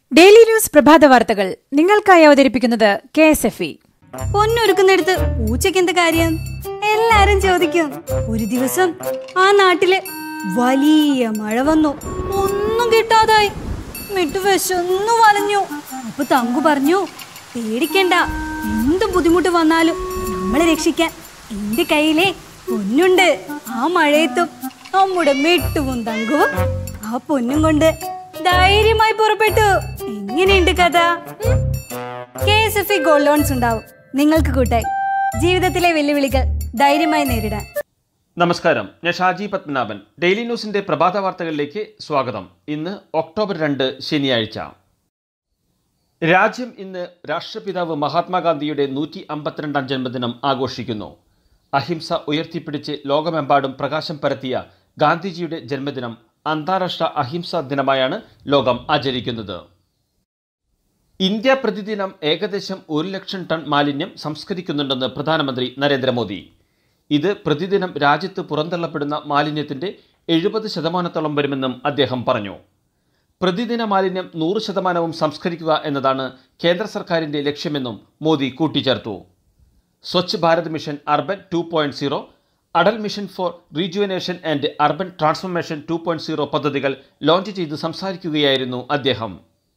Daily news പ്രഭാത വാർത്തകൾ നിങ്ങൾക്കായി അവതരിപ്പിക്കുന്നത് കെ എസ് എഫ് ഇ പൊന്നൊരുക്കുന്നിടത്ത് പൂച്ചയ്ക്ക് എന്ത് കാര്യം എല്ലാരും ചോദിക്കും ഒരു ദിവസം ആ നാട്ടില് വലിയ മഴ വന്നു ഒന്നും കിട്ടാതായി മിട്ടു വിശന്നു വലഞ്ഞു അപ്പൊ തങ്കു പറഞ്ഞു പേടിക്കണ്ട എന്ത് ബുദ്ധിമുട്ട് വന്നാലും നമ്മളെ രക്ഷിക്കാൻ എന്റെ കയ്യിലെ പൊന്നുണ്ട് ആ മഴയത്തും നമ്മുടെ മിട്ടുവും തങ്കുവും ആ പൊന്നും കൊണ്ട് ധൈര്യമായി പുറപ്പെട്ടു എങ്ങനെയുണ്ട് കഥ ഉം? K S F E gold loans ഉണ്ടാവും നിങ്ങൾക്ക് കൂട്ടായി ജീവിതത്തിലെ വെല്ലുവിളികൾ ധൈര്യമായി നേരിടാൻ നമസ്കാരം ഞാൻ ഷാജി പത്മനാഭൻ ഡെയിലി ന്യൂസിന്റെ പ്രഭാത വാർത്തകളിലേക്ക് സ്വാഗതം ഇന്ന് ഒക്ടോബർ രണ്ട് ശനിയാഴ്ച രാജ്യം ഇന്ന് രാഷ്ട്രപിതാവ് മഹാത്മാഗാന്ധിയുടെ നൂറ്റി അമ്പത്തിരണ്ടാം ജന്മദിനം ആഘോഷിക്കുന്നു അഹിംസ ഉയർത്തിപ്പിടിച്ച് ലോകമെമ്പാടും പ്രകാശം പരത്തിയ ഗാന്ധിജിയുടെ ജന്മദിനം അന്താരാഷ്ട്ര അഹിംസാ ദിനമായാണ് ലോകം ആചരിക്കുന്നത് ഇന്ത്യ പ്രതിദിനം ഏകദേശം ഒരു ലക്ഷം ടൺ മാലിന്യം സംസ്കരിക്കുന്നുണ്ടെന്ന് പ്രധാനമന്ത്രി നരേന്ദ്രമോദി ഇത് പ്രതിദിനം രാജ്യത്ത് പുറന്തള്ളപ്പെടുന്ന മാലിന്യത്തിന്റെ എഴുപത് ശതമാനത്തോളം വരുമെന്നും അദ്ദേഹം പറഞ്ഞു പ്രതിദിന മാലിന്യം നൂറ് ശതമാനവും സംസ്കരിക്കുക എന്നതാണ് കേന്ദ്ര സർക്കാരിന്റെ ലക്ഷ്യമെന്നും മോദി കൂട്ടിച്ചേർത്തു Swachh Bharat mission urban two point zero Atal mission for rejuvenation and urban transformation two point zero പദ്ധതികൾ ലോഞ്ച് ചെയ്ത് സംസാരിക്കുകയായിരുന്നു അദ്ദേഹം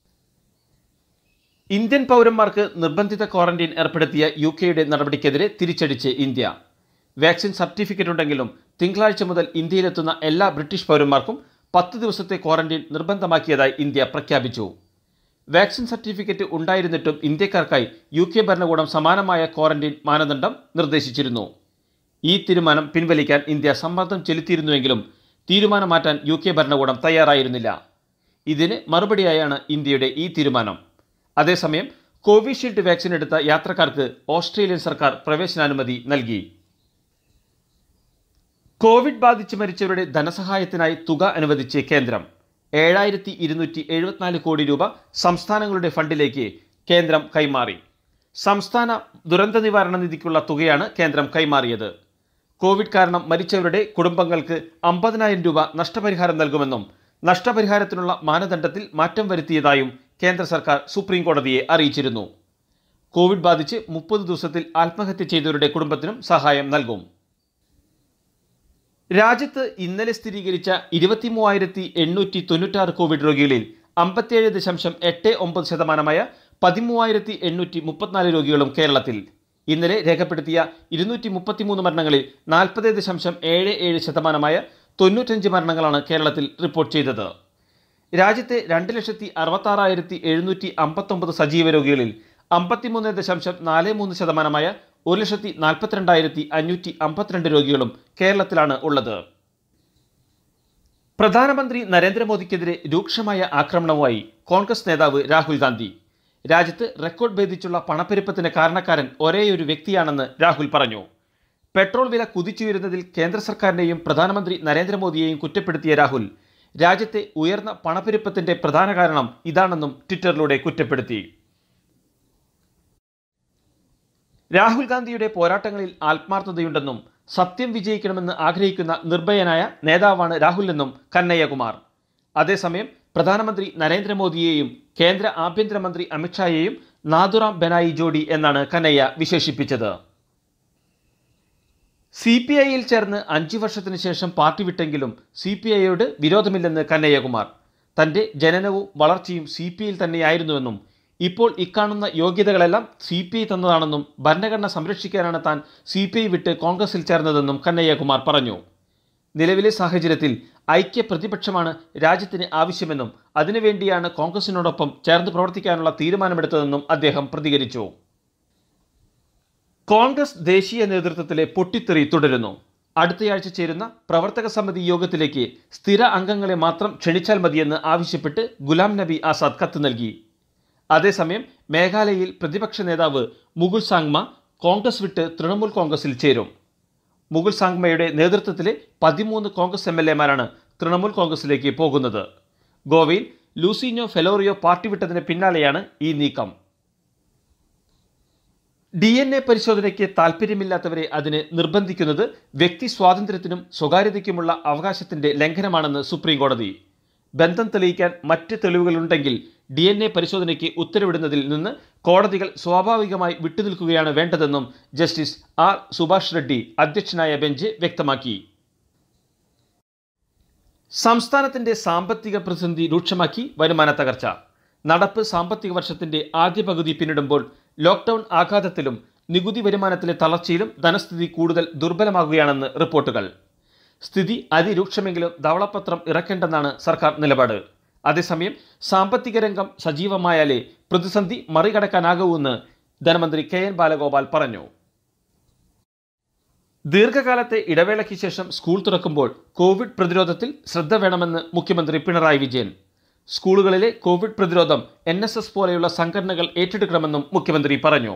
ഇന്ത്യൻ പൗരന്മാർക്ക് നിർബന്ധിത ക്വാറന്റൈൻ ഏർപ്പെടുത്തിയ യു കെയുടെ നടപടിക്കെതിരെ തിരിച്ചടിച്ച് ഇന്ത്യ വാക്സിൻ സർട്ടിഫിക്കറ്റ് ഉണ്ടെങ്കിലും തിങ്കളാഴ്ച മുതൽ ഇന്ത്യയിലെത്തുന്ന എല്ലാ ബ്രിട്ടീഷ് പൗരന്മാർക്കും പത്ത് ദിവസത്തെ ക്വാറന്റൈൻ നിർബന്ധമാക്കിയതായി ഇന്ത്യ പ്രഖ്യാപിച്ചു വാക്സിൻ സർട്ടിഫിക്കറ്റ് ഉണ്ടായിരുന്നിട്ടും ഇന്ത്യക്കാർക്കായി യു കെ ഭരണകൂടം സമാനമായ ക്വാറന്റൈൻ മാനദണ്ഡം നിർദ്ദേശിച്ചിരുന്നു ഈ തീരുമാനം പിൻവലിക്കാൻ ഇന്ത്യ സമ്മർദ്ദം ചെലുത്തിയിരുന്നുവെങ്കിലും തീരുമാനം മാറ്റാൻ യു കെ ഭരണകൂടം തയ്യാറായിരുന്നില്ല ഇതിന് മറുപടിയായാണ് ഇന്ത്യയുടെ ഈ തീരുമാനം അതേസമയം കോവിഷീൽഡ് വാക്സിൻ എടുത്ത യാത്രക്കാർക്ക് ഓസ്ട്രേലിയൻ സർക്കാർ പ്രവേശനാനുമതി നൽകി കോവിഡ് ബാധിച്ച് മരിച്ചവരുടെ ധനസഹായത്തിനായി തുക അനുവദിച്ച് കേന്ദ്രം ഏഴായിരത്തി ഇരുന്നൂറ്റി എഴുപത്തിനാല് കോടി രൂപ സംസ്ഥാനങ്ങളുടെ ഫണ്ടിലേക്ക് കേന്ദ്രം കൈമാറി സംസ്ഥാന ദുരന്ത നിവാരണ നിധിക്കുള്ള തുകയാണ് കേന്ദ്രം കൈമാറിയത് കോവിഡ് കാരണം മരിച്ചവരുടെ കുടുംബങ്ങൾക്ക് അമ്പതിനായിരം രൂപ നഷ്ടപരിഹാരം നൽകുമെന്നും നഷ്ടപരിഹാരത്തിനുള്ള മാനദണ്ഡത്തിൽ മാറ്റം വരുത്തിയതായും കേന്ദ്ര സർക്കാർ സുപ്രീം കോടതിയെ അറിയിച്ചിരുന്നു കോവിഡ് ബാധിച്ച് മുപ്പത് ദിവസത്തിൽ ആത്മഹത്യ ചെയ്തവരുടെ കുടുംബത്തിനും സഹായം നൽകും രാജ്യത്ത് ഇന്നലെ സ്ഥിരീകരിച്ച ഇരുപത്തി മൂവായിരത്തി എണ്ണൂറ്റി തൊണ്ണൂറ്റാറ് കോവിഡ് രോഗികളിൽ അമ്പത്തിയേഴ് ദശാംശം എട്ട് ഒമ്പത് ശതമാനമായ പതിമൂവായിരത്തി എണ്ണൂറ്റി മുപ്പത്തിനാല് രോഗികളും കേരളത്തിൽ ഇന്നലെ രേഖപ്പെടുത്തിയ ഇരുന്നൂറ്റി മുപ്പത്തിമൂന്ന് മരണങ്ങളിൽ നാൽപ്പത് ദശാംശം ഏഴ് ഏഴ് ശതമാനമായ തൊണ്ണൂറ്റഞ്ച് മരണങ്ങളാണ് കേരളത്തിൽ റിപ്പോർട്ട് ചെയ്തത് രാജ്യത്തെ രണ്ട് ലക്ഷത്തി അറുപത്താറായിരത്തി എഴുന്നൂറ്റി അമ്പത്തൊമ്പത് സജീവ രോഗികളിൽ അമ്പത്തിമൂന്ന് ദശാംശം നാല് മൂന്ന് ശതമാനമായ ഒരു ലക്ഷത്തി നാൽപ്പത്തിരണ്ടായിരത്തി അഞ്ഞൂറ്റി അമ്പത്തിരണ്ട് രോഗികളും കേരളത്തിലാണ് ഉള്ളത് പ്രധാനമന്ത്രി നരേന്ദ്രമോദിക്കെതിരെ രൂക്ഷമായ ആക്രമണവുമായി കോൺഗ്രസ് നേതാവ് രാഹുൽ ഗാന്ധി രാജ്യത്ത് റെക്കോർഡ് ഭേദിച്ചുള്ള പണപ്പെരുപ്പത്തിന് കാരണക്കാരൻ ഒരേയൊരു വ്യക്തിയാണെന്ന് രാഹുൽ പറഞ്ഞു പെട്രോൾ വില കുതിച്ചുയരുന്നതിൽ കേന്ദ്ര സർക്കാരിനെയും പ്രധാനമന്ത്രി നരേന്ദ്രമോദിയെയും കുറ്റപ്പെടുത്തിയ രാഹുൽ രാജ്യത്തെ ഉയർന്ന പണപ്പെരുപ്പത്തിന്റെ പ്രധാന കാരണം ഇതാണെന്നും ട്വിറ്ററിലൂടെ കുറ്റപ്പെടുത്തി രാഹുൽ ഗാന്ധിയുടെ പോരാട്ടങ്ങളിൽ ആത്മാർത്ഥതയുണ്ടെന്നും സത്യം വിജയിക്കണമെന്ന് ആഗ്രഹിക്കുന്ന നിർഭയനായ നേതാവാണ് രാഹുൽ എന്നും കന്നയ്യകുമാർ അതേസമയം പ്രധാനമന്ത്രി നരേന്ദ്രമോദിയെയും കേന്ദ്ര ആഭ്യന്തരമന്ത്രി അമിത്ഷായെയും നാഥുറാം ബെനായി ജോഡി എന്നാണ് കന്നയ്യ വിശേഷിപ്പിച്ചത് സി പി ഐയിൽ ചേർന്ന് അഞ്ചു വർഷത്തിന് ശേഷം പാർട്ടി വിട്ടെങ്കിലും സി പി ഐയോട് വിരോധമില്ലെന്ന് കന്നയ്യകുമാർ തന്റെ ജനനവും വളർച്ചയും സി പി ഐയിൽ തന്നെയായിരുന്നുവെന്നും ഇപ്പോൾ ഇക്കാണുന്ന യോഗ്യതകളെല്ലാം സി പി ഐ തന്നതാണെന്നും ഭരണഘടന സംരക്ഷിക്കാനാണ് താൻ സി പി ഐ വിട്ട് കോൺഗ്രസിൽ ചേർന്നതെന്നും കന്നയ്യകുമാർ പറഞ്ഞു നിലവിലെ സാഹചര്യത്തിൽ ഐക്യ പ്രതിപക്ഷമാണ് രാജ്യത്തിന് ആവശ്യമെന്നും അതിനുവേണ്ടിയാണ് കോൺഗ്രസിനോടൊപ്പം ചേർന്ന് പ്രവർത്തിക്കാനുള്ള തീരുമാനമെടുത്തതെന്നും അദ്ദേഹം പ്രതികരിച്ചു കോൺഗ്രസ് ദേശീയ നേതൃത്വത്തിലെ പൊട്ടിത്തെറി തുടരുന്നു അടുത്തയാഴ്ച ചേരുന്ന പ്രവർത്തക സമിതി യോഗത്തിലേക്ക് സ്ഥിര അംഗങ്ങളെ മാത്രം ക്ഷണിച്ചാൽ മതിയെന്ന് ആവശ്യപ്പെട്ട് ഗുലാം നബി ആസാദ് കത്ത് നൽകി അതേസമയം മേഘാലയയിൽ പ്രതിപക്ഷ നേതാവ് മുകുൾ സാങ്മ കോൺഗ്രസ് വിട്ട് തൃണമൂൽ കോൺഗ്രസിൽ ചേരും മുകുൾ സാങ്മയുടെ നേതൃത്വത്തിലെ പതിമൂന്ന് കോൺഗ്രസ് എം എൽ എമാരാണ് തൃണമൂൽ കോൺഗ്രസിലേക്ക് പോകുന്നത് ഗോവയിൽ ലൂസിനോ ഫെലോറിയോ പാർട്ടി വിട്ടതിന് പിന്നാലെയാണ് ഈ നീക്കം ഡി എൻ എ പരിശോധനയ്ക്ക് താൽപ്പര്യമില്ലാത്തവരെ അതിന് നിർബന്ധിക്കുന്നത് വ്യക്തി സ്വാതന്ത്ര്യത്തിനും സ്വകാര്യതയ്ക്കുമുള്ള അവകാശത്തിന്റെ ലംഘനമാണെന്ന് സുപ്രീം കോടതി ബന്ധം തെളിയിക്കാൻ മറ്റ് തെളിവുകളുണ്ടെങ്കിൽ ഡി എൻ എ പരിശോധനയ്ക്ക് ഉത്തരവിടുന്നതിൽ നിന്ന് കോടതികൾ സ്വാഭാവികമായി വിട്ടുനിൽക്കുകയാണ് വേണ്ടതെന്നും ജസ്റ്റിസ് ആർ സുഭാഷ് റെഡ്ഡി അധ്യക്ഷനായ ബെഞ്ച് വ്യക്തമാക്കി സംസ്ഥാനത്തിന്റെ സാമ്പത്തിക പ്രതിസന്ധി രൂക്ഷമാക്കി വരുമാന തകർച്ച നടപ്പ് സാമ്പത്തിക വർഷത്തിന്റെ ആദ്യ പകുതി പിന്നിടുമ്പോൾ ലോക്ക്ഡൌൺ ആഘാതത്തിലും നികുതി വരുമാനത്തിലെ തളർച്ചയിലും ധനസ്ഥിതി കൂടുതൽ ദുർബലമാകുകയാണെന്ന് റിപ്പോർട്ടുകൾ സ്ഥിതി അതിരൂക്ഷമെങ്കിലും ധവളപത്രം ഇറക്കേണ്ടെന്നാണ് സർക്കാർ നിലപാട് അതേസമയം സാമ്പത്തിക രംഗം സജീവമായാലേ പ്രതിസന്ധി മറികടക്കാനാകൂവെന്ന് ധനമന്ത്രി കെ എൻ ബാലഗോപാൽ പറഞ്ഞു ദീർഘകാലത്തെ ഇടവേളയ്ക്ക് ശേഷം സ്കൂൾ തുറക്കുമ്പോൾ കോവിഡ് പ്രതിരോധത്തിൽ ശ്രദ്ധ വേണമെന്ന് മുഖ്യമന്ത്രി പിണറായി വിജയൻ സ്കൂളുകളിലെ കോവിഡ് പ്രതിരോധം എൻ എസ് എസ് പോലെയുള്ള സംഘടനകൾ ഏറ്റെടുക്കണമെന്നും മുഖ്യമന്ത്രി പറഞ്ഞു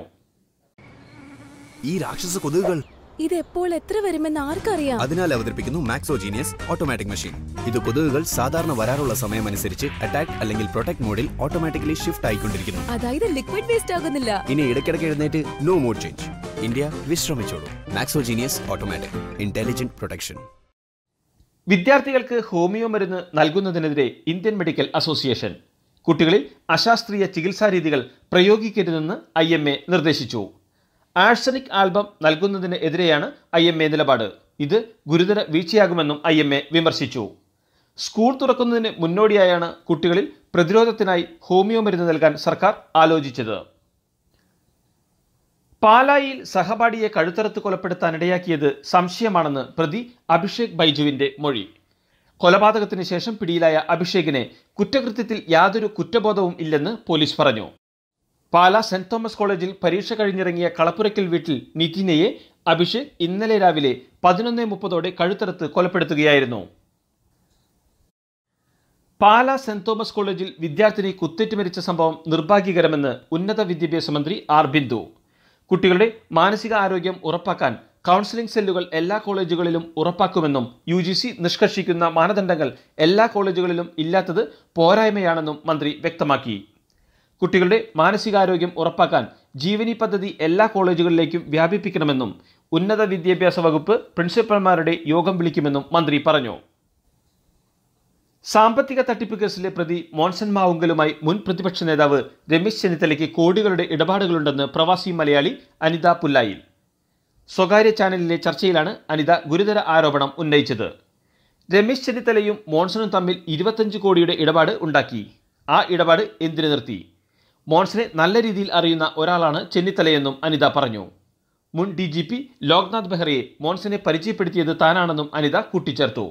ഈ രാക്ഷസ കൊതുകുകൾ ഇത് എപ്പോൾ എത്ര വരുമെന്ന് ആർക്കറിയാം അതിനാൽ അവതരിപ്പിക്കുന്നു മാക്സോജീനിയസ് ഓട്ടോമാറ്റിക് മെഷീൻ ഇത് കൊതുകുകൾ സാധാരണ വരാറുള്ള സമയമനുസരിച്ച് അറ്റാക്ക് അല്ലെങ്കിൽ പ്രൊട്ടക്ട് മോഡിൽ ഓട്ടോമാറ്റിക്കലി ഷിഫ്റ്റ് ആയിക്കൊണ്ടിരിക്കുന്നു അതായത് ലിക്വിഡ് വേസ്റ്റ് ആകുന്നില്ല ഇനി ഇടയ്ക്കിടയ്ക്ക് എഴുന്നേറ്റ് നോ മോഡ് ചേഞ്ച് ഇന്ത്യ വിശ്രമിച്ചോളൂ മാക്സോജീനിയസ് ഓട്ടോമാറ്റിക് ഇന്റലിജന്റ് പ്രൊട്ടക്ഷൻ വിദ്യാർത്ഥികൾക്ക് ഹോമിയോ മരുന്ന് നൽകുന്നതിനെതിരെ ഇന്ത്യൻ മെഡിക്കൽ അസോസിയേഷൻ കുട്ടികളിൽ അശാസ്ത്രീയ ചികിത്സാ രീതികൾ പ്രയോഗിക്കരുതെന്ന് ഐ എം എ നിർദ്ദേശിച്ചു ആഴ്സനിക് ആൽബം നൽകുന്നതിന് എതിരെയാണ് ഐ എം എ നിലപാട് ഇത് ഗുരുതര വീഴ്ചയാകുമെന്നും ഐ എം എ വിമർശിച്ചു സ്കൂൾ തുറക്കുന്നതിന് മുന്നോടിയായാണ് കുട്ടികളിൽ പ്രതിരോധത്തിനായി ഹോമിയോ മരുന്ന് നൽകാൻ സർക്കാർ ആലോചിച്ചത് പാലായിൽ സഹപാഠിയെ കഴുത്തറുത്ത് കൊലപ്പെടുത്താനിടയാക്കിയത് സംശയമാണെന്ന് പ്രതി അഭിഷേക് ബൈജുവിന്റെ മൊഴി കൊലപാതകത്തിന് ശേഷം പിടിയിലായ അഭിഷേകിനെ കുറ്റകൃത്യത്തിൽ യാതൊരു കുറ്റബോധവും ഇല്ലെന്ന് പോലീസ് പറഞ്ഞു പാല സെന്റ് തോമസ് കോളേജിൽ പരീക്ഷ കഴിഞ്ഞിറങ്ങിയ കളപ്പുരയ്ക്കൽ വീട്ടിൽ നിതിനയെ അഭിഷേക് ഇന്നലെ രാവിലെ പതിനൊന്ന് മുപ്പതോടെ കഴുത്തറുത്ത് കൊലപ്പെടുത്തുകയായിരുന്നു പാല സെന്റ് തോമസ് കോളേജിൽ വിദ്യാർത്ഥിനി കുത്തേറ്റ് മരിച്ച സംഭവം നിർഭാഗ്യകരമെന്ന് ഉന്നത വിദ്യാഭ്യാസ മന്ത്രി ആർ ബിന്ദു കുട്ടികളുടെ മാനസിക ആരോഗ്യം ഉറപ്പാക്കാൻ കൗൺസിലിംഗ് സെല്ലുകൾ എല്ലാ കോളേജുകളിലും ഉറപ്പാക്കുമെന്നും യു ജി സി നിഷ്കർഷിക്കുന്ന മാനദണ്ഡങ്ങൾ എല്ലാ കോളേജുകളിലും ഇല്ലാത്തത് പോരായ്മയാണെന്നും മന്ത്രി വ്യക്തമാക്കി കുട്ടികളുടെ മാനസികാരോഗ്യം ഉറപ്പാക്കാൻ ജീവനി പദ്ധതി എല്ലാ കോളേജുകളിലേക്കും വ്യാപിപ്പിക്കണമെന്നും ഉന്നത വിദ്യാഭ്യാസ വകുപ്പ് പ്രിൻസിപ്പൽമാരുടെ യോഗം വിളിക്കുമെന്നും മന്ത്രി പറഞ്ഞു സാമ്പത്തിക തട്ടിപ്പ് കേസിലെ പ്രതി മോൻസൺ മാവുങ്കലുമായി മുൻ പ്രതിപക്ഷ നേതാവ് രമേശ് ചെന്നിത്തലയ്ക്ക് കോടികളുടെ ഇടപാടുകളുണ്ടെന്ന് പ്രവാസി മലയാളി അനിത പുല്ലായിൽ സ്വകാര്യ ചാനലിലെ ചർച്ചയിലാണ് അനിത ഗുരുതര ആരോപണം ഉന്നയിച്ചത് രമേശ് ചെന്നിത്തലയും മോൺസണും തമ്മിൽ ഇരുപത്തഞ്ച് കോടിയുടെ ഇടപാട് ഉണ്ടാക്കി ആ ഇടപാട് എന്തിനു നിർത്തി മോൺസനെ നല്ല രീതിയിൽ അറിയുന്ന ഒരാളാണ് ചെന്നിത്തലയെന്നും അനിത പറഞ്ഞു മുൻ ഡി ജി പി ലോക്നാഥ് ബെഹ്റയെ മോൺസനെ പരിചയപ്പെടുത്തിയത് താനാണെന്നും അനിത കൂട്ടിച്ചേർത്തു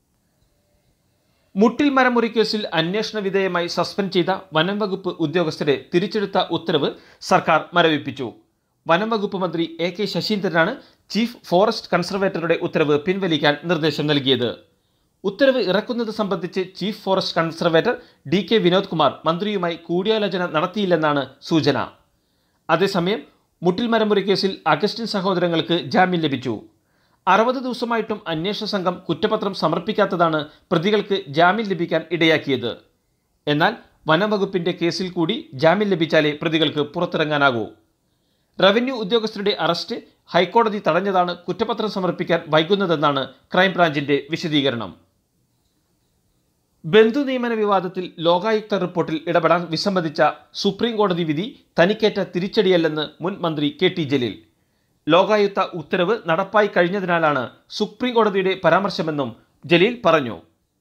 മുട്ടിൽ മരമുറി കേസിൽ അന്വേഷണ വിധേയമായി സസ്പെൻഡ് ചെയ്ത വനം വകുപ്പ് ഉദ്യോഗസ്ഥരെ തിരിച്ചെടുത്ത ഉത്തരവ് സർക്കാർ മരവിപ്പിച്ചു വനം വകുപ്പ് മന്ത്രി എ കെ ശശീന്ദ്രനാണ് ചീഫ് ഫോറസ്റ്റ് കൺസർവേറ്ററുടെ ഉത്തരവ് പിൻവലിക്കാൻ നിർദ്ദേശം നൽകിയത് ഉത്തരവ് ഇറക്കുന്നത് സംബന്ധിച്ച് chief forest conservator D K Vinod Kumar മന്ത്രിയുമായി കൂടിയാലോചന നടത്തിയില്ലെന്നാണ് സൂചന അതേസമയം മുട്ടിൽ മരമുറി കേസിൽ അഗസ്റ്റിൻ സഹോദരങ്ങൾക്ക് ജാമ്യം ലഭിച്ചു അറുപത് ദിവസമായിട്ടും അന്വേഷണ സംഘം കുറ്റപത്രം സമർപ്പിക്കാത്തതാണ് പ്രതികൾക്ക് ജാമ്യം ലഭിക്കാൻ ഇടയാക്കിയത് എന്നാൽ വനംവകുപ്പിന്റെ കേസിൽ കൂടി ജാമ്യം ലഭിച്ചാലേ പ്രതികൾക്ക് പുറത്തിറങ്ങാനാകൂ റവന്യൂ ഉദ്യോഗസ്ഥരുടെ അറസ്റ്റ് ഹൈക്കോടതി തടഞ്ഞതാണ് കുറ്റപത്രം സമർപ്പിക്കാൻ വൈകുന്നതെന്നാണ് ക്രൈംബ്രാഞ്ചിന്റെ വിശദീകരണം ബന്ധു നിയമന വിവാദത്തിൽ ലോകായുക്ത റിപ്പോർട്ടിൽ ഇടപെടാൻ വിസമ്മതിച്ച സുപ്രീം കോടതി വിധി തനിക്കേറ്റ തിരിച്ചടിയല്ലെന്ന് മുൻ മന്ത്രി കെ ടി ജലീൽ ലോകായുക്ത ഉത്തരവ് നടപ്പായി കഴിഞ്ഞതിനാലാണ് സുപ്രീം കോടതിയുടെ പരാമർശമെന്നും ജലീൽ പറഞ്ഞു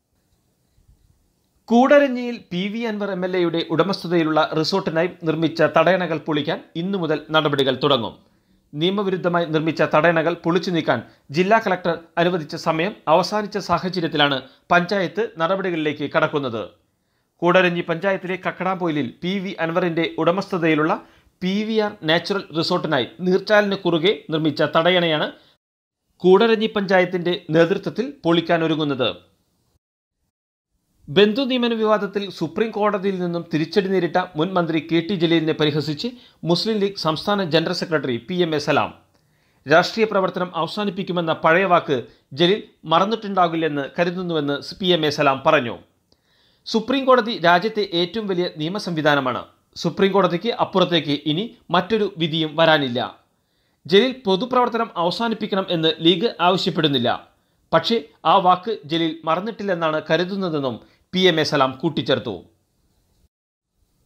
കൂടരഞ്ഞിയിൽ P V Anvar M L എയുടെ ഉടമസ്ഥതയിലുള്ള റിസോർട്ടിനായി നിർമ്മിച്ച തടയണകൾ പൊളിക്കാൻ ഇന്നു മുതൽ നടപടികൾ തുടങ്ങും നിയമവിരുദ്ധമായി നിർമ്മിച്ച തടയണകൾ പൊളിച്ചു നീക്കാൻ ജില്ലാ കളക്ടർ അനുവദിച്ച സമയം അവസാനിച്ച സാഹചര്യത്തിലാണ് പഞ്ചായത്ത് നടപടികളിലേക്ക് കടക്കുന്നത് കൂടരഞ്ഞി പഞ്ചായത്തിലെ കക്കടാമ്പൊയിലിൽ പി വി അൻവറിന്റെ ഉടമസ്ഥതയിലുള്ള പി വി ആർ നാച്ചുറൽ റിസോർട്ടിനായി നീർച്ചാലിന് കുറുകെ നിർമ്മിച്ച തടയണയാണ് കൂടരഞ്ഞി പഞ്ചായത്തിന്റെ നേതൃത്വത്തിൽ പൊളിക്കാൻ ഒരുങ്ങുന്നത് ബന്ധു നിയമന വിവാദത്തിൽ സുപ്രീം കോടതിയിൽ നിന്നും തിരിച്ചടി നേരിട്ട മുൻ മന്ത്രി കെ ടി ജലീലിനെ പരിഹസിച്ച് മുസ്ലിം ലീഗ് സംസ്ഥാന general secretary P M A Salam രാഷ്ട്രീയ പ്രവർത്തനം അവസാനിപ്പിക്കുമെന്ന പഴയ വാക്ക് ജലീൽ മറന്നിട്ടുണ്ടാകില്ലെന്ന് കരുതുന്നുവെന്ന് പി എം എ സലാം പറഞ്ഞു സുപ്രീം കോടതി രാജ്യത്തെ ഏറ്റവും വലിയ നിയമ സംവിധാനമാണ് സുപ്രീം കോടതിക്ക് അപ്പുറത്തേക്ക് ഇനി മറ്റൊരു വിധിയും വരാനില്ല ജലീൽ പൊതുപ്രവർത്തനം അവസാനിപ്പിക്കണം എന്ന് ലീഗ് ആവശ്യപ്പെടുന്നില്ല പക്ഷേ ആ വാക്ക് ജലീൽ മറന്നിട്ടില്ലെന്നാണ് കരുതുന്നതെന്നും പി എം എ സലാം കൂട്ടിച്ചേർത്തു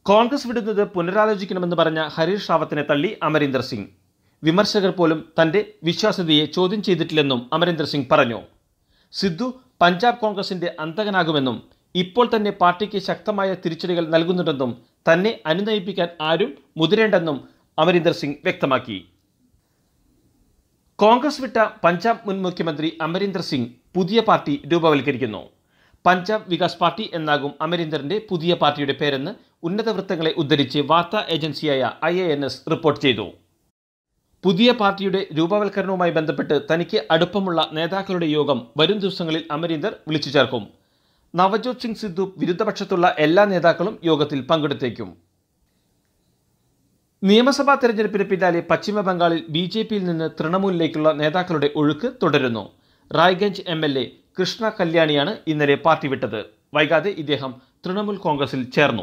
കോൺഗ്രസ് വിടുന്നത് പുനരാലോചിക്കണമെന്ന് പറഞ്ഞ ഹരീഷ് റാവത്തിനെ തള്ളി അമരീന്ദർ സിംഗ് വിമർശകർ പോലും തന്റെ വിശ്വാസ്യതയെ ചോദ്യം ചെയ്തിട്ടില്ലെന്നും അമരീന്ദർ സിംഗ് പറഞ്ഞു സിദ്ധു പഞ്ചാബ് കോൺഗ്രസിന്റെ അന്തകനാകുമെന്നും ഇപ്പോൾ തന്നെ പാർട്ടിക്ക് ശക്തമായ തിരിച്ചടികൾ നൽകുന്നുണ്ടെന്നും തന്നെ അനുനയിപ്പിക്കാൻ ആരും മുതിരേണ്ടെന്നും അമരീന്ദർ സിംഗ് വ്യക്തമാക്കി കോൺഗ്രസ് വിട്ട പഞ്ചാബ് മുൻ മുഖ്യമന്ത്രി അമരീന്ദർ സിംഗ് പുതിയ പാർട്ടി രൂപവൽക്കരിക്കുന്നു പഞ്ചാബ് വികാസ് പാർട്ടി എന്നാകും അമരീന്ദറിന്റെ പുതിയ പാർട്ടിയുടെ പേരെന്ന് ഉന്നത വൃത്തങ്ങളെ ഉദ്ധരിച്ച് വാർത്താ ഏജൻസിയായ ഐ റിപ്പോർട്ട് ചെയ്തു പുതിയ പാർട്ടിയുടെ രൂപവൽക്കരണവുമായി ബന്ധപ്പെട്ട് തനിക്ക് അടുപ്പമുള്ള നേതാക്കളുടെ യോഗം വരും ദിവസങ്ങളിൽ അമരീന്ദർ വിളിച്ചു ചേർക്കും നവജോത് സിംഗ് സിദ്ധു വിരുദ്ധപക്ഷത്തുള്ള എല്ലാ നേതാക്കളും യോഗത്തിൽ പങ്കെടുത്തേക്കും നിയമസഭാ തെരഞ്ഞെടുപ്പിന് പിന്നാലെ പശ്ചിമ ബംഗാളിൽ ബി ജെ പിയിൽ നിന്ന് തൃണമൂലിലേക്കുള്ള നേതാക്കളുടെ ഒഴുക്ക് തുടരുന്നു Raiganj M L A Krishna കല്യാണിയാണ് ഇന്നലെ പാർട്ടി വിട്ടത് വൈകാതെ ഇദ്ദേഹം തൃണമൂൽ കോൺഗ്രസിൽ ചേർന്നു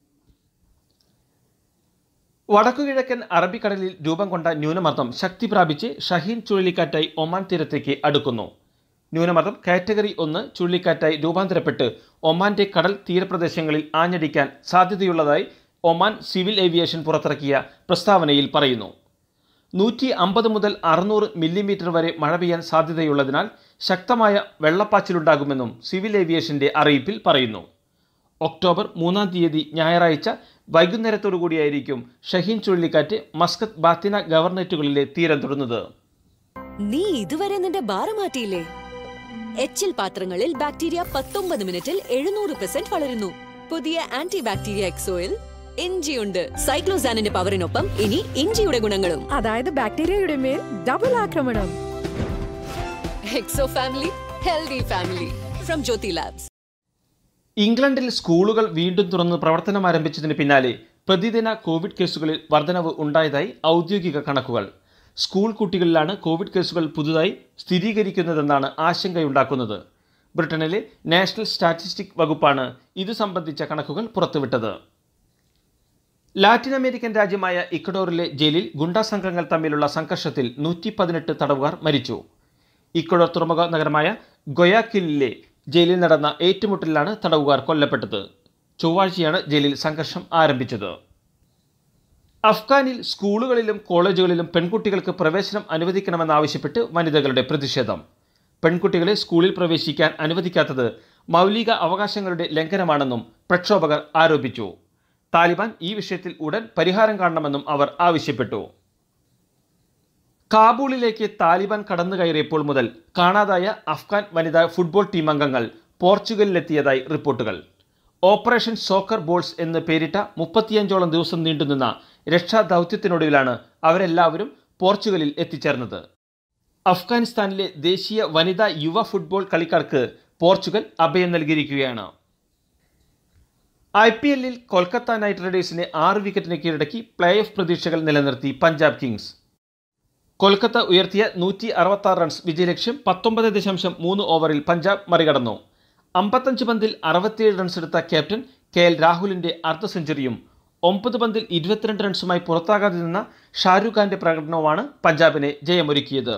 വടക്കുകിഴക്കൻ അറബിക്കടലിൽ രൂപം കൊണ്ട ന്യൂനമർദ്ദം ശക്തി പ്രാപിച്ച് ഷഹീൻ ചുഴലിക്കാറ്റായി ഒമാൻ തീരത്തേക്ക് അടുക്കുന്നു ന്യൂനമർദ്ദം കാറ്റഗറി ഒന്ന് ചുഴലിക്കാറ്റായി രൂപാന്തരപ്പെട്ട് ഒമാന്റെ കടൽ തീരപ്രദേശങ്ങളിൽ ആഞ്ഞടിക്കാൻ സാധ്യതയുള്ളതായി ഒമാൻ സിവിൽ ഏവിയേഷൻ പുറത്തിറക്കിയ പ്രസ്താവനയിൽ പറയുന്നു നൂറ്റി അമ്പത് മുതൽ അറുന്നൂറ് മില്ലിമീറ്റർ വരെ മഴ പെയ്യാൻ സാധ്യതയുള്ളതിനാൽ ശക്തമായ വെള്ളപ്പാച്ചിലുണ്ടാകുമെന്നും സിവിൽ ഏവിയേഷന്റെ അറിയിപ്പിൽ പറയുന്നു ഒക്ടോബർ മൂന്നാം തീയതി ഞായറാഴ്ച വൈകുന്നേരത്തോടുകൂടിയായിരിക്കും ഷഹീൻ ചുഴലിക്കാറ്റ് മസ്കത്ത് ബാത്തിന ഗവർണറേറ്റുകളിലെ തീരം തൊടുന്നത് നീ ഇതുവരെ നിന്റെ ബാറ് മാറ്റിയില്ലേ എച്ചിൽ പാത്രങ്ങളിൽ ബാക്ടീരിയ പത്തൊമ്പത് മിനിറ്റിൽ എഴുന്നൂറ് പെർസെന്റ് വളരുന്നു പുതിയ ആന്റി ബാക്ടീരിയ എക്സോയിൽ ഇഞ്ചിയുണ്ട് സൈക്ലോസാനിന്റെ പവറിനൊപ്പം ഇനി ഇഞ്ചിയുടെ ഗുണങ്ങളും അതായത് ബാക്ടീരിയയുടെ മേൽ ഡബിൾ ആക്രമണം Exo family healthy family from Jyothi labs ഇംഗ്ലണ്ടിൽ സ്കൂളുകൾ വീണ്ടും തുറന്ന് പ്രവർത്തനം ആരംഭിച്ചതിന് പിന്നാലെ പ്രതിദിന കോവിഡ് കേസുകളിൽ വർധനവ് ഉണ്ടായതായി ഔദ്യോഗിക കണക്കുകൾ സ്കൂൾ കുട്ടികളിലാണ് കോവിഡ് കേസുകൾ പുതുതായി സ്ഥിരീകരിക്കുന്നതെന്നാണ് ആശങ്കയുണ്ടാക്കുന്നത് ബ്രിട്ടനിലെ നാഷണൽ സ്റ്റാറ്റിസ്റ്റിക് വകുപ്പാണ് ഇതു സംബന്ധിച്ച കണക്കുകൾ പുറത്തുവിട്ടത് ലാറ്റിൻ അമേരിക്കൻ രാജ്യമായ ഇക്വഡോറിലെ ജയിലിൽ ഗുണ്ടാ സംഘങ്ങൾ തമ്മിലുള്ള സംഘർഷത്തിൽ നൂറ്റി പതിനെട്ട് തടവുകാർ മരിച്ചു ഇക്വഡോർ തുറമുഖ നഗരമായ ഗൊയാക്കിലിലെ ജയിലിൽ നടന്ന ഏറ്റുമുട്ടലിലാണ് തടവുകാർ കൊല്ലപ്പെട്ടത് ചൊവ്വാഴ്ചയാണ് ജയിലിൽ സംഘർഷം ആരംഭിച്ചത് അഫ്ഗാനിൽ സ്കൂളുകളിലും കോളേജുകളിലും പെൺകുട്ടികൾക്ക് പ്രവേശനം അനുവദിക്കണമെന്നാവശ്യപ്പെട്ട് വനിതകളുടെ പ്രതിഷേധം പെൺകുട്ടികളെ സ്കൂളിൽ പ്രവേശിക്കാൻ അനുവദിക്കാത്തത് മൗലിക അവകാശങ്ങളുടെ ലംഘനമാണെന്നും പ്രക്ഷോഭകർ ആരോപിച്ചു താലിബാൻ ഈ വിഷയത്തിൽ ഉടൻ പരിഹാരം കാണണമെന്നും അവർ ആവശ്യപ്പെട്ടു കാബൂളിലേക്ക് താലിബാൻ കടന്നു കയറിയപ്പോൾ മുതൽ കാണാതായ അഫ്ഗാൻ വനിതാ ഫുട്ബോൾ ടീം അംഗങ്ങൾ പോർച്ചുഗലിലെത്തിയതായി റിപ്പോർട്ടുകൾ ഓപ്പറേഷൻ സോക്കർ ബോൾസ് എന്ന് പേരിട്ട മുപ്പത്തിയഞ്ചോളം ദിവസം നീണ്ടുനിന്ന രക്ഷാദൗത്യത്തിനൊടുവിലാണ് അവരെല്ലാവരും പോർച്ചുഗലിൽ എത്തിച്ചേർന്നത് അഫ്ഗാനിസ്ഥാനിലെ ദേശീയ വനിതാ യുവ ഫുട്ബോൾ കളിക്കാർക്ക് പോർച്ചുഗൽ അഭയം നൽകിയിരിക്കുകയാണ് ഐ പി എല്ലിൽ കൊൽക്കത്ത നൈറ്റ് റൈഡേഴ്സിനെ ആറ് വിക്കറ്റിന് കീഴടക്കി പ്ലേ ഓഫ് പ്രതീക്ഷകൾ നിലനിർത്തി പഞ്ചാബ് കിങ്സ് കൊൽക്കത്ത ഉയർത്തിയ നൂറ്റി അറുപത്തി റൺസ് വിജയലക്ഷ്യം പത്തൊമ്പത് ദശാംശം മൂന്ന് ഓവറിൽ പഞ്ചാബ് മറികടന്നു അമ്പത്തഞ്ച് പന്തിൽ അറുപത്തിയേഴ് റൺസ് എടുത്ത ക്യാപ്റ്റൻ കെ എൽ രാഹുലിന്റെ അർദ്ധ സെഞ്ചുറിയും ഒമ്പത് പന്തിൽ ഇരുപത്തിരണ്ട് റൺസുമായി പുറത്താകാതെ നിന്ന ഷാരൂഖ് ഖാന്റെ പ്രകടനവുമാണ് പഞ്ചാബിനെ ജയമൊരുക്കിയത്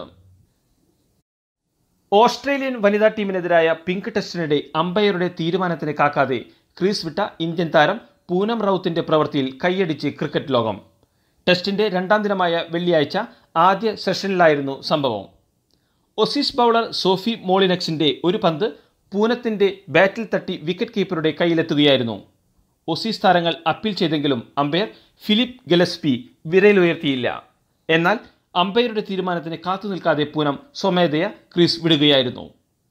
ഓസ്ട്രേലിയൻ വനിതാ ടീമിനെതിരായ പിങ്ക് ടെസ്റ്റിനിടെ അമ്പയറുടെ തീരുമാനത്തിന് കാക്കാതെ ക്രീസ് വിട്ട ഇന്ത്യൻ താരം പൂനം റൌത്തിന്റെ പ്രവൃത്തിയിൽ കൈയടിച്ച് ക്രിക്കറ്റ് ലോകം ടെസ്റ്റിന്റെ രണ്ടാം ദിനമായ വെള്ളിയാഴ്ച ആദ്യ സെഷനിലായിരുന്നു സംഭവം ഒസീസ് ബൗളർ സോഫി മോളിനക്സിന്റെ ഒരു പന്ത് പൂനത്തിന്റെ ബാറ്റിൽ തട്ടി വിക്കറ്റ് കീപ്പറുടെ കയ്യിലെത്തുകയായിരുന്നു ഒസീസ് താരങ്ങൾ അപ്പീൽ ചെയ്തെങ്കിലും അമ്പയർ ഫിലിപ്പ് ഗലസ്പി വിരലുയർത്തിയില്ല എന്നാൽ അമ്പയറുടെ തീരുമാനത്തിന് കാത്തുനിൽക്കാതെ പൂനം സ്വമേധയ ക്രീസ് വിടുകയായിരുന്നു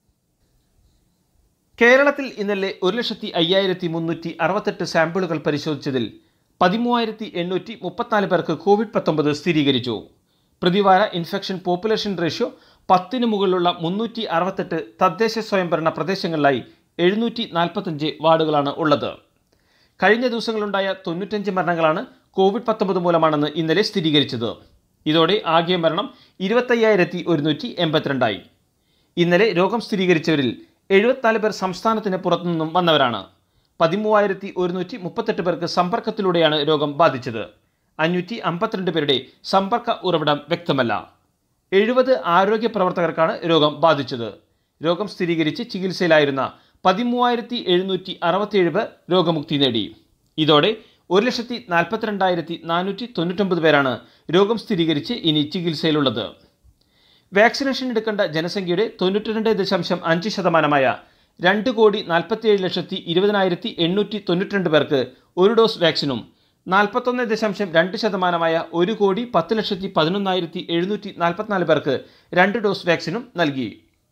കേരളത്തിൽ ഇന്നലെ ഒരു ലക്ഷത്തി അയ്യായിരത്തി മുന്നൂറ്റി അറുപത്തെട്ട് സാമ്പിളുകൾ പരിശോധിച്ചതിൽ പതിമൂവായിരത്തി എണ്ണൂറ്റി മുപ്പത്തിനാല് പേർക്ക് കോവിഡ് പത്തൊമ്പത് സ്ഥിരീകരിച്ചു പ്രതിവാര ഇൻഫെക്ഷൻ പോപ്പുലേഷൻ റേഷ്യോ പത്തിന് മുകളിലുള്ള മുന്നൂറ്റി അറുപത്തെട്ട് തദ്ദേശ സ്വയംഭരണ പ്രദേശങ്ങളിലായി എഴുന്നൂറ്റി നാൽപ്പത്തഞ്ച് വാർഡുകളാണ് ഉള്ളത് കഴിഞ്ഞ ദിവസങ്ങളുണ്ടായ തൊണ്ണൂറ്റഞ്ച് മരണങ്ങളാണ് കോവിഡ് പത്തൊമ്പത് മൂലമാണെന്ന് ഇന്നലെ സ്ഥിരീകരിച്ചത് ഇതോടെ ആകെ മരണം ഇരുപത്തയ്യായിരത്തി ഒരുന്നൂറ്റി എൺപത്തിരണ്ടായി ഇന്നലെ രോഗം സ്ഥിരീകരിച്ചവരിൽ എഴുപത്തിനാല് പേർ സംസ്ഥാനത്തിന് പുറത്തുനിന്നും വന്നവരാണ് പതിമൂവായിരത്തി ഒരുന്നൂറ്റി മുപ്പത്തെട്ട് പേർക്ക് സമ്പർക്കത്തിലൂടെയാണ് രോഗം ബാധിച്ചത് അഞ്ഞൂറ്റി അമ്പത്തിരണ്ട് പേരുടെ സമ്പർക്ക ഉറവിടം വ്യക്തമല്ല എഴുപത് ആരോഗ്യ പ്രവർത്തകർക്കാണ് രോഗം ബാധിച്ചത് രോഗം സ്ഥിരീകരിച്ച് ചികിത്സയിലായിരുന്ന പതിമൂവായിരത്തി എഴുന്നൂറ്റി അറുപത്തിയേഴ് പേർ രോഗമുക്തി നേടി ഇതോടെ ഒരു ലക്ഷത്തി നാൽപ്പത്തിരണ്ടായിരത്തി നാനൂറ്റി തൊണ്ണൂറ്റൊമ്പത് പേരാണ് രോഗം സ്ഥിരീകരിച്ച് ഇനി ചികിത്സയിലുള്ളത് വാക്സിനേഷൻ എടുക്കേണ്ട ജനസംഖ്യയുടെ തൊണ്ണൂറ്റിരണ്ട് ദശാംശം അഞ്ച് ശതമാനമായ രണ്ട് കോടി നാൽപ്പത്തിയേഴ് ലക്ഷത്തി ഇരുപതിനായിരത്തി എണ്ണൂറ്റി തൊണ്ണൂറ്റിരണ്ട് പേർക്ക് ഒരു ഡോസ് വാക്സിനും നാൽപ്പത്തൊന്ന് ദശാംശം രണ്ട് ശതമാനമായ ഒരു കോടി പത്ത് ലക്ഷത്തി പതിനൊന്നായിരത്തി എഴുന്നൂറ്റി നാൽപ്പത്തിനാല് പേർക്ക് രണ്ട് ഡോസ് വാക്സിനും നൽകി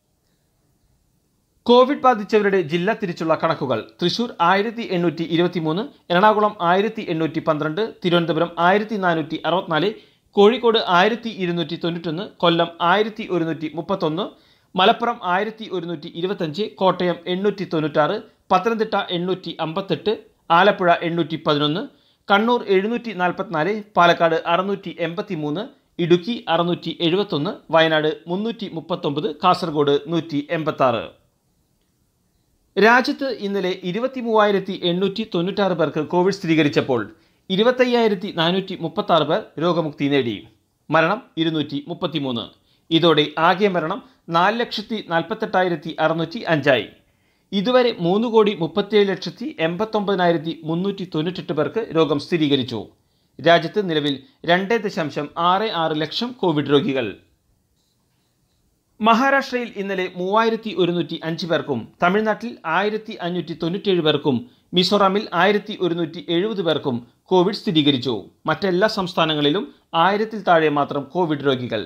കോവിഡ് ബാധിച്ചവരുടെ ജില്ലാ തിരിച്ചുള്ള കണക്കുകൾ തൃശൂർ ആയിരത്തി എണ്ണൂറ്റി ഇരുപത്തിമൂന്ന് എറണാകുളം ആയിരത്തി എണ്ണൂറ്റി പന്ത്രണ്ട് തിരുവനന്തപുരം ആയിരത്തി നാനൂറ്റി അറുപത്തിനാല് കോഴിക്കോട് ആയിരത്തി ഇരുന്നൂറ്റി തൊണ്ണൂറ്റൊന്ന് കൊല്ലം ആയിരത്തി ഒരുന്നൂറ്റി മുപ്പത്തൊന്ന് മലപ്പുറം ആയിരത്തി ഒരുന്നൂറ്റി ഇരുപത്തഞ്ച് കോട്ടയം എണ്ണൂറ്റി തൊണ്ണൂറ്റാറ് പത്തനംതിട്ട എണ്ണൂറ്റി അമ്പത്തെട്ട് ആലപ്പുഴ എണ്ണൂറ്റി പതിനൊന്ന് കണ്ണൂർ എഴുന്നൂറ്റി നാൽപ്പത്തിനാല് പാലക്കാട് അറുന്നൂറ്റി എൺപത്തി മൂന്ന് ഇടുക്കി അറുന്നൂറ്റി എഴുപത്തൊന്ന് വയനാട് മുന്നൂറ്റി മുപ്പത്തൊമ്പത് കാസർഗോഡ് നൂറ്റി എൺപത്താറ് രാജ്യത്ത് ഇന്നലെ ഇരുപത്തി മൂവായിരത്തി എണ്ണൂറ്റി തൊണ്ണൂറ്റാറ് പേർക്ക് കോവിഡ് സ്ഥിരീകരിച്ചപ്പോൾ ഇരുപത്തയ്യായിരത്തി നാനൂറ്റി മുപ്പത്തി ആറ് പേർ രോഗമുക്തി നേടി മരണം ഇരുന്നൂറ്റി മുപ്പത്തിമൂന്ന് ഇതോടെ ആകെ മരണം നാല് ലക്ഷത്തി നാൽപ്പത്തെട്ടായിരത്തി അറുന്നൂറ്റി അഞ്ചായി ഇതുവരെ മൂന്ന് കോടി മുപ്പത്തിയേഴ് ലക്ഷത്തി എൺപത്തൊമ്പതിനായിരത്തി മുന്നൂറ്റി തൊണ്ണൂറ്റെട്ട് പേർക്ക് രോഗം സ്ഥിരീകരിച്ചു രാജ്യത്ത് നിലവിൽ രണ്ട് ദശാംശം ആറ് ആറ് ലക്ഷം കോവിഡ് രോഗികൾ മഹാരാഷ്ട്രയിൽ ഇന്നലെ മൂവായിരത്തി ഒരുന്നൂറ്റി അഞ്ച് പേർക്കും തമിഴ്നാട്ടിൽ ആയിരത്തി അഞ്ഞൂറ്റി തൊണ്ണൂറ്റേഴ് പേർക്കും മിസോറാമിൽ ആയിരത്തി ഒരുന്നൂറ്റി എഴുപത് പേർക്കും കോവിഡ് സ്ഥിരീകരിച്ചു മറ്റെല്ലാ സംസ്ഥാനങ്ങളിലും ആയിരത്തിൽ താഴെ മാത്രം കോവിഡ് രോഗികൾ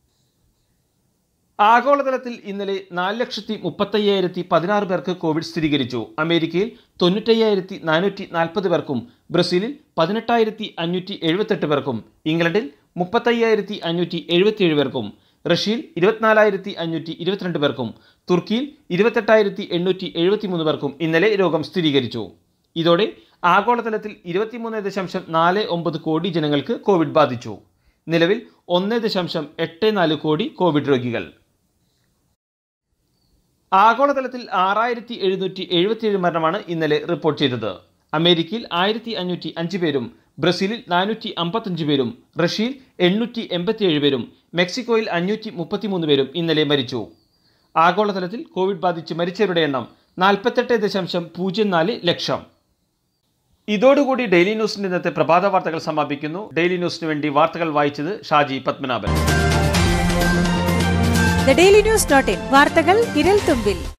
ആഗോളതലത്തിൽ ഇന്നലെ നാല് ലക്ഷത്തി മുപ്പത്തയ്യായിരത്തി പതിനാറ് പേർക്ക് കോവിഡ് സ്ഥിരീകരിച്ചു അമേരിക്കയിൽ തൊണ്ണൂറ്റയ്യായിരത്തി നാനൂറ്റി നാൽപ്പത് പേർക്കും ബ്രസീലിൽ പതിനെട്ടായിരത്തി അഞ്ഞൂറ്റി എഴുപത്തെട്ട് പേർക്കും ഇംഗ്ലണ്ടിൽ മുപ്പത്തയ്യായിരത്തി അഞ്ഞൂറ്റി എഴുപത്തിയേഴ് പേർക്കും റഷ്യയിൽ ഇരുപത്തിനാലായിരത്തി അഞ്ഞൂറ്റി ഇരുപത്തിരണ്ട് പേർക്കും തുർക്കിയിൽ ഇരുപത്തെട്ടായിരത്തി എണ്ണൂറ്റി എഴുപത്തിമൂന്ന് പേർക്കും ഇന്നലെ രോഗം സ്ഥിരീകരിച്ചു ഇതോടെ ആഗോളതലത്തിൽ ഇരുപത്തിമൂന്ന് ദശാംശം നാല് ഒമ്പത് കോടി ജനങ്ങൾക്ക് കോവിഡ് ബാധിച്ചു നിലവിൽ ഒന്ന് ദശാംശം എട്ട് നാല് കോടി കോവിഡ് രോഗികൾ ആഗോളതലത്തിൽ ആറായിരത്തി എഴുന്നൂറ്റി എഴുപത്തിയേഴ് മരണമാണ് ഇന്നലെ റിപ്പോർട്ട് ചെയ്തത് അമേരിക്കയിൽ ആയിരത്തി അഞ്ഞൂറ്റി അഞ്ച് പേരും ബ്രസീലിൽ നാനൂറ്റി അമ്പത്തഞ്ച് പേരും റഷ്യയിൽ എണ്ണൂറ്റി എൺപത്തിയേഴ് പേരും മെക്സിക്കോയിൽ അഞ്ഞൂറ്റി മുപ്പത്തിമൂന്ന് പേരും ഇന്നലെ മരിച്ചു ആഗോളതലത്തിൽ കോവിഡ് ബാധിച്ച് മരിച്ചവരുടെ എണ്ണം നാൽപ്പത്തെട്ട് ദശാംശം പൂജ്യം നാല് ലക്ഷം ഇതോടുകൂടി ഡെയിലി ന്യൂസിന്റെ ഇന്നത്തെ പ്രഭാത വാർത്തകൾ സമാപിക്കുന്നു ഡെയിലി ന്യൂസിന് വേണ്ടി വാർത്തകൾ വായിച്ചത് Shaji Padmanabhan the Daily News dot in വാർത്തകൾ വിരൽ തുമ്പിൽ